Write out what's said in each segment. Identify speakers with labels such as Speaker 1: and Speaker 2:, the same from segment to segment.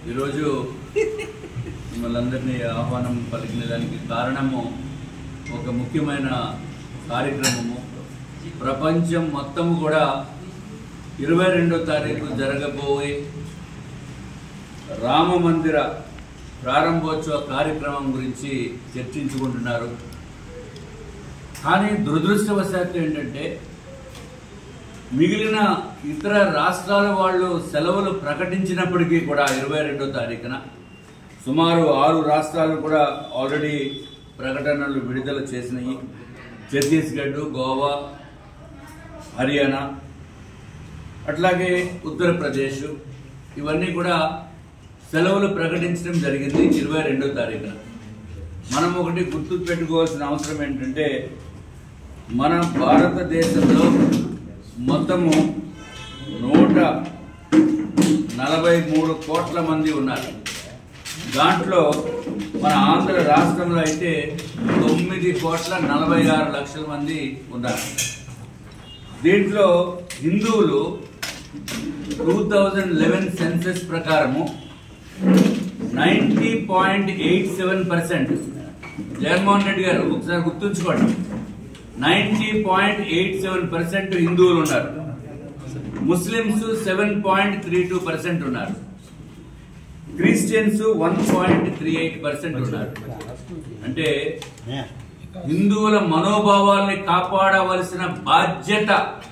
Speaker 1: ఈరోజు మిమ్మల్ని అందరినీ ఆహ్వానం పలికిన దానికి కారణము ఒక ముఖ్యమైన కార్యక్రమము ప్రపంచం మొత్తం కూడా ఇరవై రెండో తారీఖు జరగబోయే రామ మందిర ప్రారంభోత్సవ కార్యక్రమం గురించి చర్చించుకుంటున్నారు కానీ దురదృష్టవశాత్తు ఏంటంటే మిగిలిన ఇతర రాష్ట్రాల వాళ్ళు సెలవులు ప్రకటించినప్పటికీ కూడా ఇరవై రెండో తారీఖున సుమారు ఆరు రాష్ట్రాలు కూడా ఆల్రెడీ ప్రకటనలు విడుదల చేసినాయి ఛత్తీస్గఢ్ గోవా హర్యానా అట్లాగే ఉత్తరప్రదేశ్ ఇవన్నీ కూడా సెలవులు ప్రకటించడం జరిగింది ఇరవై రెండో తారీఖున మనం ఒకటి గుర్తు పెట్టుకోవాల్సిన అవసరం ఏంటంటే మన భారతదేశంలో మొత్తము నూట నలభై మూడు కోట్ల మంది ఉన్నారు దాంట్లో మన ఆంధ్ర రాష్ట్రంలో అయితే తొమ్మిది కోట్ల నలభై ఆరు లక్షల మంది ఉన్నారు దీంట్లో హిందువులు టూ థౌజండ్ లెవెన్ సెన్సెస్ ప్రకారము ninety point eight seven percent Jaganmohan Reddy garu ఒకసారి గుర్తుంచుకోండి ninety point eight seven percent హిందువులు ఉన్నారు Muslims seven point three two percent ఉన్నారు Christians one point three eight percent ఉన్నారు అంటే హిందువుల మనోభావాల్ని కాపాడవలసిన బాధ్యత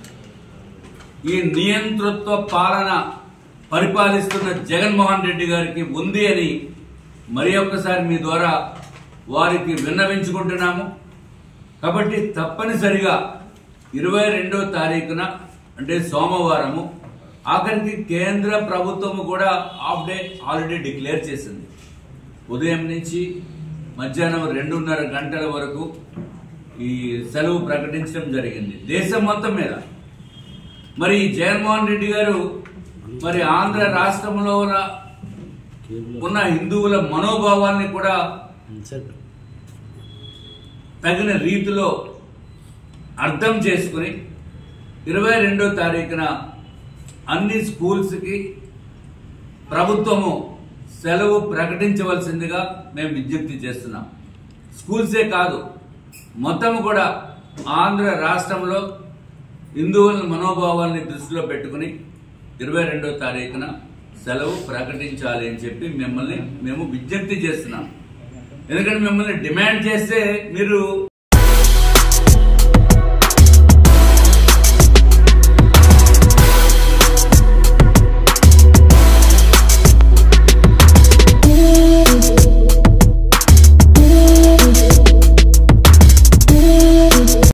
Speaker 1: ఈ నియంతృత్వ పాలన పరిపాలిస్తున్న జగన్మోహన్ రెడ్డి గారికి ఉంది అని మరి ఒక్కసారి మీ ద్వారా వారికి విన్నవించుకుంటున్నాము కాబట్టి తప్పనిసరిగా ఇరవై రెండో తారీఖున అంటే సోమవారము ఆఖరికి కేంద్ర ప్రభుత్వము కూడా హాఫ్ డే హాలిడే డిక్లేర్ చేసింది ఉదయం నుంచి మధ్యాహ్నం రెండున్నర గంటల వరకు ఈ సెలవు ప్రకటించడం జరిగింది దేశం మొత్తం మీద మరి జగన్మోహన్ రెడ్డి గారు మరి ఆంధ్ర రాష్ట్రంలో ఉన్న ఉన్న హిందువుల మనోభావాల్ని కూడా తగిన రీతిలో అర్థం చేసుకుని ఇరవై రెండో తారీఖున అన్ని స్కూల్స్కి ప్రభుత్వము సెలవు ప్రకటించవలసిందిగా మేము విజ్ఞప్తి చేస్తున్నాం స్కూల్సే కాదు మొత్తం కూడా ఆంధ్ర రాష్ట్రంలో హిందువుల మనోభావాల్ని దృష్టిలో పెట్టుకుని ఇరవై రెండో తారీఖున సెలవు ప్రకటించాలి అని చెప్పి మిమ్మల్ని మేము విజ్ఞప్తి చేస్తున్నాం ఎందుకంటే మిమ్మల్ని డిమాండ్ చేస్తే మీరు